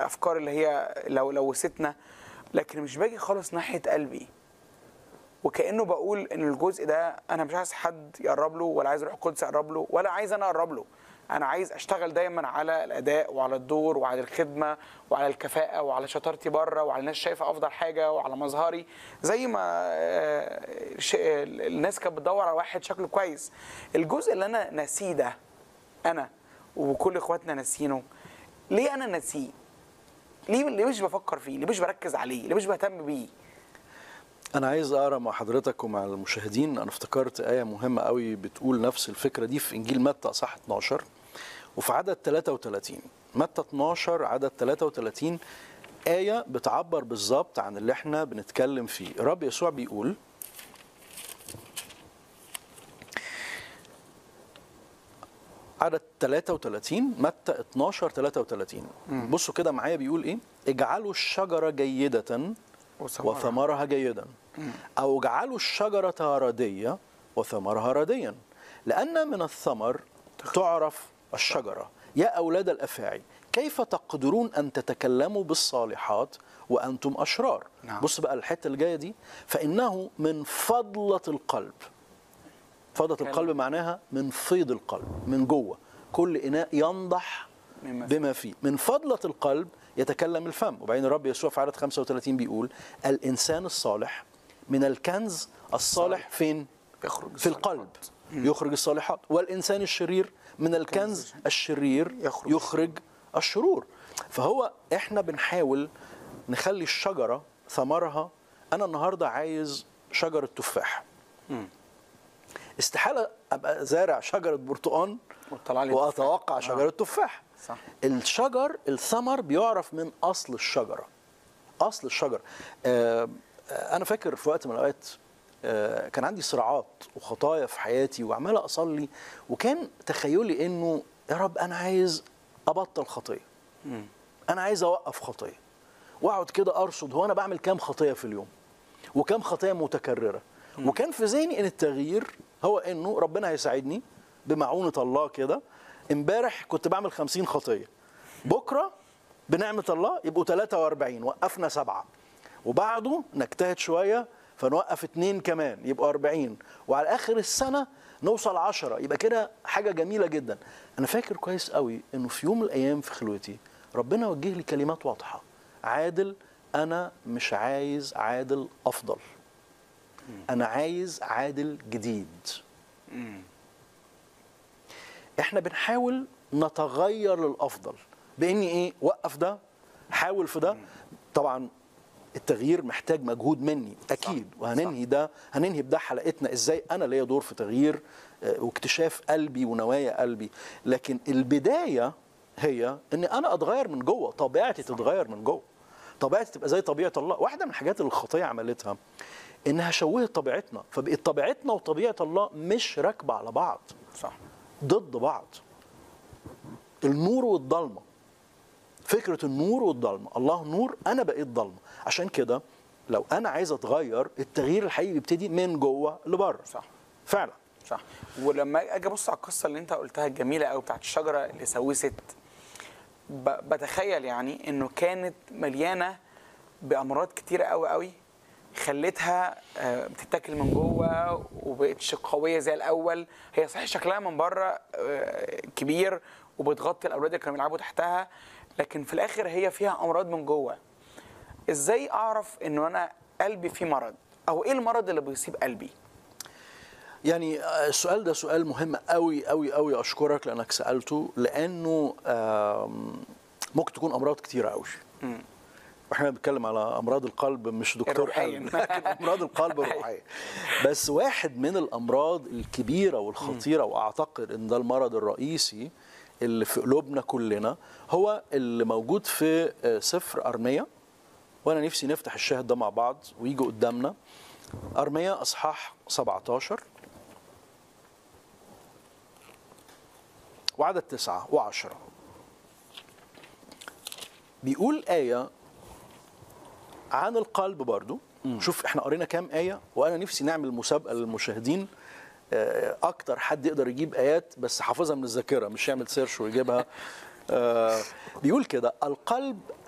الافكار اللي هي لو لوثتنا لكن مش باجي خالص ناحيه قلبي وكانه بقول ان الجزء ده انا مش عايز حد يقرب له ولا عايز روح القدس يقرب له ولا عايز انا اقرب له انا عايز اشتغل دايما على الاداء وعلى الدور وعلى الخدمه وعلى الكفاءه وعلى شطارتي بره وعلى الناس شايفه افضل حاجه وعلى مظهري زي ما آه، ش- الناس كانت بتدور على واحد شكله كويس الجزء اللي انا ناسيه ده انا وكل اخواتنا ناسينه ليه انا ناسيه ليه ليه مش بفكر فيه ليه مش بركز عليه ليه مش بهتم بيه انا عايز اقرا مع حضرتك ومع المشاهدين انا افتكرت ايه مهمه قوي بتقول نفس الفكره دي في انجيل متى اصح 12 وفي عدد 33 متى 12 عدد 33 آية بتعبر بالظبط عن اللي احنا بنتكلم فيه الرب يسوع بيقول عدد 33 متى 12 33 بصوا كده معايا بيقول ايه اجعلوا الشجرة جيدة وثمرها. وثمرها جيدا أو اجعلوا الشجرة ردية وثمرها رديا لأن من الثمر تعرف الشجرة يا أولاد الأفاعي كيف تقدرون أن تتكلموا بالصالحات وأنتم أشرار نعم. بص بقى الحتة الجاية دي فإنه من فضلة القلب فضلة كلام. القلب معناها من فيض القلب من جوه كل إناء ينضح مما فيه. بما فيه من فضلة القلب يتكلم الفم وبعدين الرب يسوع في عدد 35 بيقول الإنسان الصالح من الكنز الصالح فين؟ يخرج في القلب يخرج الصالحات والإنسان الشرير من الكنز الشرير يخرج. يخرج الشرور فهو احنا بنحاول نخلي الشجرة ثمرها أنا النهاردة عايز شجرة تفاح استحالة أبقى زارع شجرة برتقان وتطلع لي وأتوقع تفاح. شجرة تفاح صح. الشجر الثمر بيعرف من أصل الشجرة أصل الشجر آه، آه، أنا فاكر في وقت من الأوقات آه، كان عندي صراعات وخطايا في حياتي وعمال أصلي وكان تخيلي إنه يا رب أنا عايز أبطل خطية أنا عايز أوقف خطية وأقعد كده أرصد هو أنا بعمل كام خطية في اليوم وكم خطية متكررة وكان في ذهني ان التغيير هو انه ربنا هيساعدني بمعونة الله كده امبارح كنت بعمل خمسين خطية بكرة بنعمة الله يبقوا 43 وقفنا سبعة وبعده نجتهد شوية فنوقف اتنين كمان يبقوا 40 وعلى آخر السنة نوصل عشرة يبقى كده حاجة جميلة جدا أنا فاكر كويس قوي إنه في يوم من الأيام في خلوتي ربنا وجه لي كلمات واضحة عادل أنا مش عايز عادل أفضل انا عايز عادل جديد احنا بنحاول نتغير للافضل باني ايه وقف ده حاول في ده طبعا التغيير محتاج مجهود مني اكيد وهننهي ده هننهي بده حلقتنا ازاي انا ليا دور في تغيير آه، واكتشاف قلبي ونوايا قلبي لكن البدايه هي ان انا اتغير من جوه طبيعتي تتغير من جوه طبيعتي تبقى زي طبيعه الله واحده من الحاجات اللي الخطيه عملتها انها شوهت طبيعتنا فبقت طبيعتنا وطبيعه الله مش راكبه على بعض صح ضد بعض النور والضلمه فكره النور والضلمه الله نور انا بقيت ضلمه عشان كده لو انا عايز اتغير التغيير الحقيقي بيبتدي من جوه لبره صح فعلا صح ولما اجي ابص على القصه اللي انت قلتها الجميله قوي بتاعت الشجره اللي سوست ب- بتخيل يعني انه كانت مليانه بامراض كتيره قوي قوي خلتها آه، بتتاكل من جوه وبقتش قويه زي الاول هي صحيح شكلها من بره آه، كبير وبتغطي الاولاد اللي كانوا بيلعبوا تحتها لكن في الاخر هي فيها امراض من جوه ازاي اعرف انه انا قلبي فيه مرض او ايه المرض اللي بيصيب قلبي يعني آه، السؤال ده سؤال مهم قوي قوي قوي اشكرك لانك سالته لانه آم، ممكن تكون امراض كتيره قوي واحنا بنتكلم على امراض القلب مش دكتور الروحية. قلب لكن امراض القلب الروحيه بس واحد من الامراض الكبيره والخطيره واعتقد ان ده المرض الرئيسي اللي في قلوبنا كلنا هو اللي موجود في آه، سفر ارميه وانا نفسي نفتح الشاهد ده مع بعض ويجي قدامنا ارميه اصحاح 17 وعدد تسعة وعشرة بيقول آية عن القلب برضو شوف احنا قرينا كام آية وأنا نفسي نعمل مسابقة للمشاهدين آه، أكتر حد يقدر يجيب آيات بس حافظها من الذاكرة مش يعمل سيرش ويجيبها آه، بيقول كده القلب